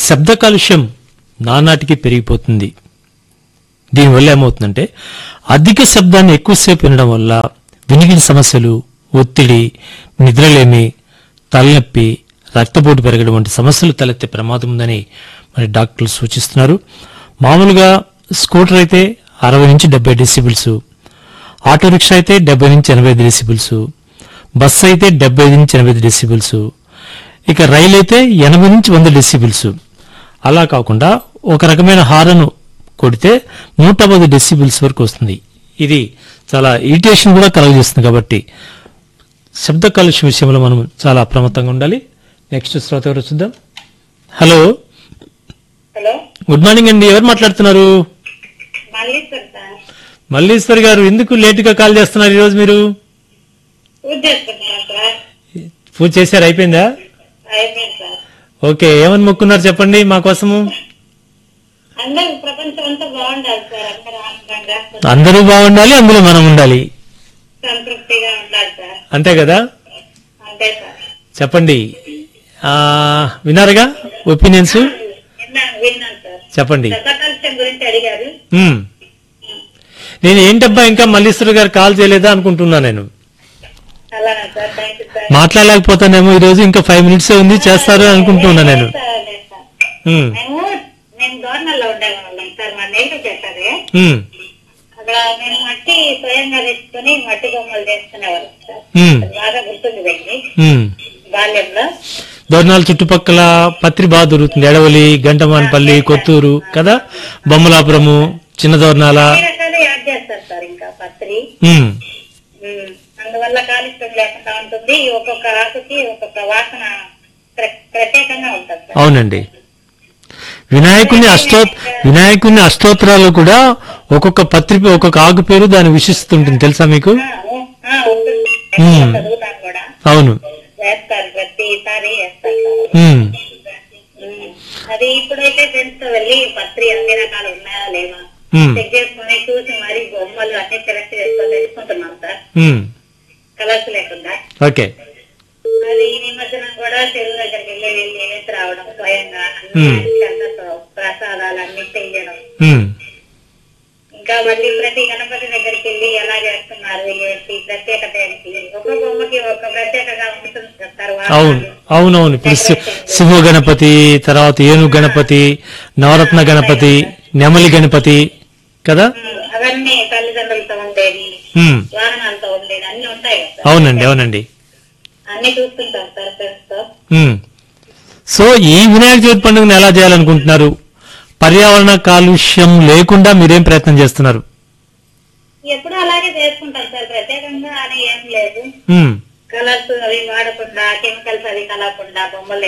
శబ్ద కాలుష్యం నానాటికి పెరిగిపోతుంది దీనివల్ల ఏమవుతుందంటే అధిక శబ్దాన్ని ఎక్కువసేపు వినడం వల్ల వినికిడి సమస్యలు ఒత్తిడి నిద్రలేమి తలనొప్పి రక్తపోటు పెరగడం వంటి సమస్యలు తలెత్తే ప్రమాదం ఉందని మరి డాక్టర్లు సూచిస్తున్నారు మామూలుగా స్కూటర్ అయితే అరవై నుంచి డెబ్బై డెసిబిల్స్ ఆటో రిక్షా అయితే డెబ్బై నుంచి ఎనభై ఐదు డెసిబిల్స్ బస్సు అయితే డెబ్బై ఐదు నుంచి ఎనభై ఐదు డెసిబిల్స్ ఇక రైలు అయితే ఎనభై నుంచి వంద డెసిబిల్స్ అలా కాకుండా ఒక రకమైన హారను కొడితే నూట పది డెసిబిల్స్ వరకు వస్తుంది ఇది చాలా ఇరిటేషన్ కూడా కలుగజేస్తుంది కాబట్టి శబ్ద కాలుష్యం విషయంలో మనం చాలా అప్రమత్తంగా ఉండాలి నెక్స్ట్ శ్రోత ఎవరు చూద్దాం హలో హలో గుడ్ మార్నింగ్ అండి ఎవరు మాట్లాడుతున్నారు మల్లీశ్వర్ సార్ మల్లీశ్వర్ గారు ఎందుకు లేటుగా కాల్ చేస్తున్నారు ఈరోజు మీరు పూజ చేసుకుంటున్నాం సార్ పూజ చేశారు అయిపోయిందా అయిపోయింది సార్ ఓకే ఏమని మొక్కున్నారు చెప్పండి మా కోసము అందరూ ప్రపంచం అంతా బాగుండాలి సార్ అందరూ ఆనందంగా అందరూ బాగుండాలి అందులో మనం ఉండాలి సంతృప్తిగా ఉండాలి సార్ అంతే కదా అంతే సార్ చెప్పండి ఆ, విన్నారుగా ఒపీనియన్స్ విన్నాను విన్నాను సార్ చెప్పండి శతకాల్యం గురించి అడిగారు మ్మ్. నేను ఏంటబ్బా ఇంకా మల్లీశ్వర్ గారు కాల్ చేయలేదా అనుకుంటున్నా నేను అలానే సార్ థ్యాంక్ యూ సార్ మాట్లాడలేకపోతానేమో ఈ రోజు ఇంకా ఫైవ్ మినిట్స్ ఉంది చేస్తారు అనుకుంటున్నా నేను లేదు సార్, లేదు సార్. మ్మ్. మేము నేను గవర్నర్లో ఉండేవాళ్ళం సార్ మా నేటివ్ చేశారు మ్మ్. అక్కడ మేము మట్టి స్వయంగా తెచ్చుకొని మట్టి బొమ్మలు చేసుకునేవాళ్ళం సార్ మ్మ్. అది బాగా గుర్తుంది వెళ్ళి మ్మ్. బాల్యంలో దోర్నాల చుట్టుపక్కల పత్రి బాగా దొరుకుతుంది ఎడవలి గంటమాన్పల్లి కొత్తూరు కదా బొమ్మలాపురము చిన్న దోర్నాల అన్ని రకాలు యాడ్ చేస్తారు సార్ ఇంకా పత్రి మ్మ్. ఉమ్, అందువల్ల కాలుష్యం లేకుండా ఉంటుంది ఒక్కొక్క ఆకుకి ఒక్కొక్క వాసన ప్ర- ప్రత్యేకంగా ఉంటుంది సార్ అవునండి వినాయకుని అష్టో వినాయకుని అష్టోత్తరాలు కూడా ఒక్కొక్క పత్రి ఒక్కొక్క ఆకు పేరు దాని విశిస్తుంది తెలుసా మీకు ఆ, ఉ- ఆ, ఉంటుంది. ఉమ్. చదువుతాను కూడా అవును వేస్తారు ప్రతిసారి వేస్తారు సార్. ఉమ్. ఉమ్, అది ఇప్పుడైతే ఫ్రెండ్స్ తో వెళ్ళి పత్రి అన్ని రకాలు ఉన్నాయా లేవా ఉమ్. చెక్ చేసుకుని చూసి మరి బొమ్మలు అన్ని సెలెక్ట్ చేసుకొని తెలుసుకుంటున్నాం సార్ ఉమ్. కలర్స్ లేకుండా ఓకే అది ఈ నిమజ్జనం కూడా చెరువు దగ్గరికి వెళ్ళి వెళ్ళి వేసి రావడం స్వయంగా అన్ని ఉమ్. చందతో ప్రసాదాలు అన్ని చేయడం ఉమ్. ఇంకా మళ్ళీ ప్రతి గణపతి దగ్గరికి వెళ్ళి ఎలా చేస్తున్నారు ఏంటి ప్రత్యేకత ఏంటి ఒక బొమ్మకి ఒక ప్రత్యేకగా ఉంటుంది కదా తర్వాత అవును అవునవును ఇప్పుడు శి- శివ గణపతి తర్వాత ఏను గణపతి నవరత్న గణపతి నెమలి గణపతి కదా ఉమ్, అవన్నీ తల్లిదండ్రులతో ఉండేది ఉమ్. వాహనాలతో ఉండేది అన్ని ఉంటాయి కదా అవునండి అవునండి అన్ని చూస్తుంటాం సార్ ఫ్రెండ్స్ తో ఉమ్. సో ఈ వినాయక చవితి పండుగను ఎలా చేయాలనుకుంటున్నారు పర్యావరణ కాలుష్యం లేకుండా మీరేం ప్రయత్నం చేస్తున్నారు ఎప్పుడు అలాగే చేసుకుంటాం సార్ ప్రత్యేకంగా అని ఏం లేదు ఉమ్. కలర్స్ అవి వాడకుండా కెమికల్స్ అవి కలపకుండా బొమ్మలు